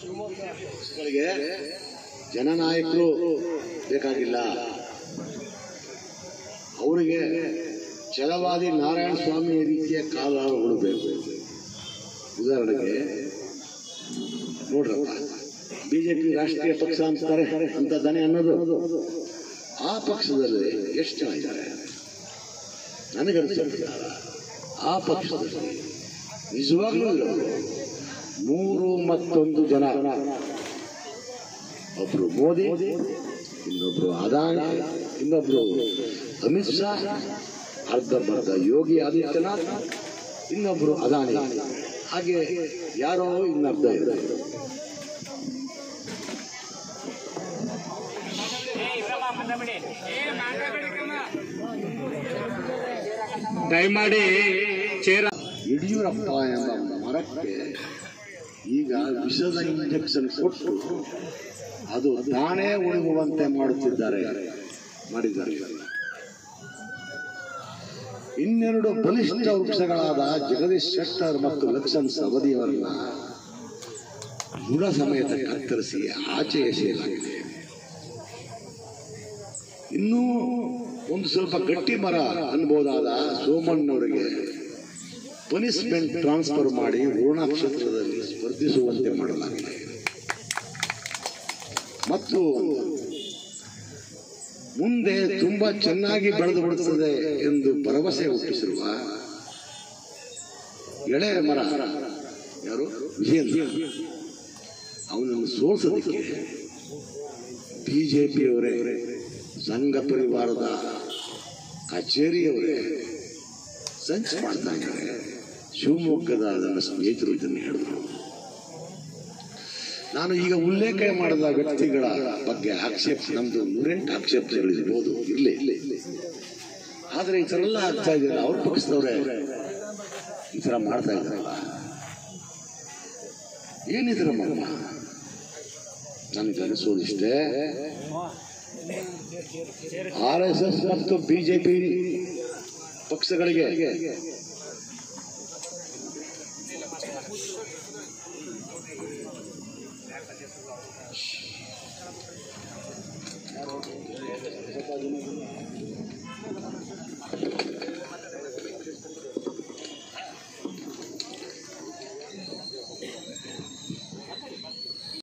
ಗಳಿಗೆ ಜನನಾಯಕರು ಬೇಕಾಗಿಲ್ಲ ಅವರಿಗೆ ಛಲವಾದಿ ನಾರಾಯಣ ಸ್ವಾಮಿ ರೀತಿಯ ಕಾಲಗಳು ಬೇಕು ಉದಾಹರಣೆಗೆ ನೋಡ್ರಪ್ಪ ಬಿಜೆಪಿ ರಾಷ್ಟ್ರೀಯ ಪಕ್ಷ ಅಂತಾರೆ ಅಂತ ದನೆ ಅನ್ನೋದು ಆ ಪಕ್ಷದಲ್ಲಿ ಎಷ್ಟು ಜನ ಇದ್ದಾರೆ ನನಗನ್ಸಿದ ಪ್ರಕಾರ ಆ ಪಕ್ಷದಲ್ಲಿ ನಿಜವಾಗ್ಲೂ ಇರೋದು ಮೂರು ಮತ್ತೊಂದು ಜನ ಒಬ್ರು ಮೋದಿ ಇನ್ನೊಬ್ರು ಅದಾನಿ ಇನ್ನೊಬ್ರು ಅಮಿತ್ ಶಾ ಅರ್ಧಂಬರ್ಧ ಯೋಗಿ ಆದಿತ್ಯನಾಥ್ ಇನ್ನೊಬ್ರು ಅದಾನಿ ಹಾಗೆ ಯಾರೋ ಇನ್ನರ್ಧ ಇದೆ ದಯಮಾಡಿ ಚೇರ ಯಡಿಯೂರಪ್ಪ ಎಂಬ ಮರಕ್ಕೆ ಈಗ ವಿಷದ ಇಂಜೆಕ್ಷನ್ ಕೊಟ್ಟು ಅದು ತಾನೇ ಉಳಿಯುವಂತೆ ಮಾಡುತ್ತಿದ್ದಾರೆ ಮಾಡಿದ್ದಾರೆ ಇನ್ನೆರಡು ಬಲಿಷ್ಠ ವೃಕ್ಷಗಳಾದ ಜಗದೀಶ್ ಶೆಟ್ಟರ್ ಮತ್ತು ಲಕ್ಷಣ್ ಸವದಿಯವರನ್ನ ಬುಡ ಸಮೇತ ಕತ್ತರಿಸಿ ಆಚೆ ಎಸೆಯಲಾಗಿದೆ ಇನ್ನೂ ಒಂದು ಸ್ವಲ್ಪ ಗಟ್ಟಿ ಮರ ಅನ್ಬೋದಾದ ಸೋಮಣ್ಣವರಿಗೆ ಪನಿಷ್ಮೆಂಟ್ ಟ್ರಾನ್ಸ್ಫರ್ ಮಾಡಿ ವರುಣ ಕ್ಷೇತ್ರದಲ್ಲಿ ಸ್ಪರ್ಧಿಸುವಂತೆ ಮಾಡಲಾಗಿದೆ ಮತ್ತು ಮುಂದೆ ತುಂಬಾ ಚೆನ್ನಾಗಿ ಬೆಳೆದು ಬಿಡುತ್ತದೆ ಎಂದು ಭರವಸೆ ಹುಟ್ಟಿಸಿರುವ ಎಳೆಯ ಮರ ಯಾರು ವಿಜೇಂದ್ರ ಅವನನ್ನು ಸೋಲಿಸೋದಕ್ಕೆ ಬಿಜೆಪಿಯವರೇ ಸಂಘ ಪರಿವಾರದ ಕಚೇರಿಯವರೇ ಸಂಚು ಮಾಡ್ತಾ ಇದ್ದಾರೆ ಶಿವಮೊಗ್ಗದ ನನ್ನ ಸ್ನೇಹಿತರು ಇದನ್ನು ಹೇಳಿದ್ರು ನಾನು ಈಗ ಉಲ್ಲೇಖ ಮಾಡಿದ ವ್ಯಕ್ತಿಗಳ ಬಗ್ಗೆ ಆಕ್ಷೇಪ ನಮ್ದು ನೂರೆಂಟು ಆಕ್ಷೇಪಗಳಿರ್ಬೋದು ಇರ್ಲಿ ಆದ್ರೆ ಈ ಥರ ಎಲ್ಲ ಆಗ್ತಾ ಇದೆಯಲ್ಲ ಅವ್ರ ಪಕ್ಷದವರೇ ಈ ಥರ ಮಾಡ್ತಾ ಇದ್ದಾರಲ್ಲ ಏನಿದ್ರ ಮಮ್ಮ ನನಗೆ ಅನಿಸೋದಿಷ್ಟೇ ಆರ್ ಎಸ್ ಎಸ್ ಮತ್ತು ಬಿಜೆಪಿ ಪಕ್ಷಗಳಿಗೆ